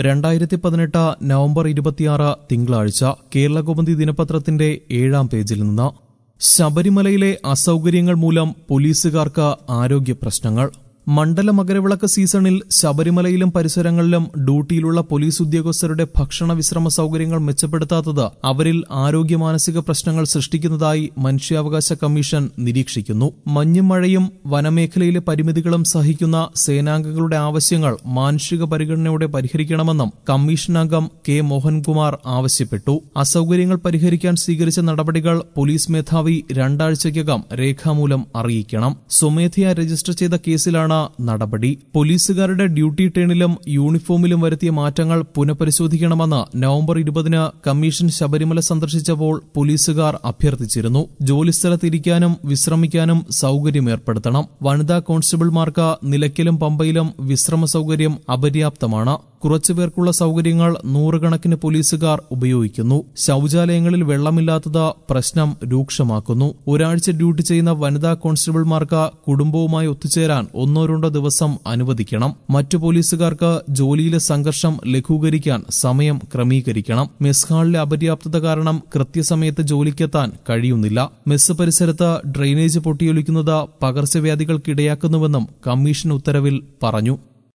രണ്ടായിരത്തി പതിനെട്ട് നവംബർ ഇരുപത്തിയാറ് തിങ്കളാഴ്ച കേരളകൗമുദി ദിനപത്രത്തിന്റെ ഏഴാം പേജിൽ നിന്ന് ശബരിമലയിലെ അസൗകര്യങ്ങൾ മൂലം പോലീസുകാർക്ക് ആരോഗ്യ പ്രശ്നങ്ങൾ മണ്ഡല മകരവിളക്ക് സീസണിൽ ശബരിമലയിലും പരിസരങ്ങളിലും ഡ്യൂട്ടിയിലുള്ള പോലീസ് ഉദ്യോഗസ്ഥരുടെ ഭക്ഷണ വിശ്രമ സൗകര്യങ്ങൾ മെച്ചപ്പെടുത്താത്തത് അവരിൽ ആരോഗ്യ മാനസിക പ്രശ്നങ്ങൾ സൃഷ്ടിക്കുന്നതായി മനുഷ്യാവകാശ കമ്മീഷൻ നിരീക്ഷിക്കുന്നു മഞ്ഞും മഴയും വനമേഖലയിലെ പരിമിതികളും സഹിക്കുന്ന സേനാംഗങ്ങളുടെ ആവശ്യങ്ങൾ മാനുഷിക പരിഗണനയോടെ പരിഹരിക്കണമെന്നും കമ്മീഷൻ അംഗം കെ മോഹൻകുമാർ ആവശ്യപ്പെട്ടു അസൗകര്യങ്ങൾ പരിഹരിക്കാൻ സ്വീകരിച്ച നടപടികൾ പോലീസ് മേധാവി രണ്ടാഴ്ചയ്ക്കകം രേഖാമൂലം അറിയിക്കണം സ്വമേധയാ രജിസ്റ്റർ ചെയ്ത കേസിലാണ് നടപടി പോലീസുകാരുടെ ഡ്യൂട്ടി ടേണിലും യൂണിഫോമിലും വരുത്തിയ മാറ്റങ്ങൾ പുനഃപരിശോധിക്കണമെന്ന് നവംബർ ഇരുപതിന് കമ്മീഷൻ ശബരിമല സന്ദർശിച്ചപ്പോൾ പോലീസുകാർ അഭ്യർത്ഥിച്ചിരുന്നു ജോലിസ്ഥലത്തിരിക്കാനും വിശ്രമിക്കാനും സൗകര്യം ഏർപ്പെടുത്തണം വനിതാ കോൺസ്റ്റബിൾമാർക്ക് നിലയ്ക്കലും പമ്പയിലും വിശ്രമ സൗകര്യം അപര്യാപ്തമാണ് കുറച്ചുപേർക്കുള്ള സൗകര്യങ്ങൾ നൂറുകണക്കിന് പോലീസുകാർ ഉപയോഗിക്കുന്നു ശൌചാലയങ്ങളിൽ വെള്ളമില്ലാത്തത് പ്രശ്നം രൂക്ഷമാക്കുന്നു ഒരാഴ്ച ഡ്യൂട്ടി ചെയ്യുന്ന വനിതാ കോൺസ്റ്റബിൾമാർക്ക് കുടുംബവുമായി ഒത്തുചേരാൻ ഒന്നോ രണ്ടോ ദിവസം അനുവദിക്കണം മറ്റു പോലീസുകാർക്ക് ജോലിയിലെ സംഘർഷം ലഘൂകരിക്കാൻ സമയം ക്രമീകരിക്കണം മെസ് ഹാളിലെ അപര്യാപ്തത കാരണം കൃത്യസമയത്ത് ജോലിക്കെത്താൻ കഴിയുന്നില്ല മെസ് പരിസരത്ത് ഡ്രെയിനേജ് പൊട്ടിയൊലിക്കുന്നത് പകർച്ചവ്യാധികൾക്കിടയാക്കുന്നുവെന്നും കമ്മീഷൻ ഉത്തരവിൽ പറഞ്ഞു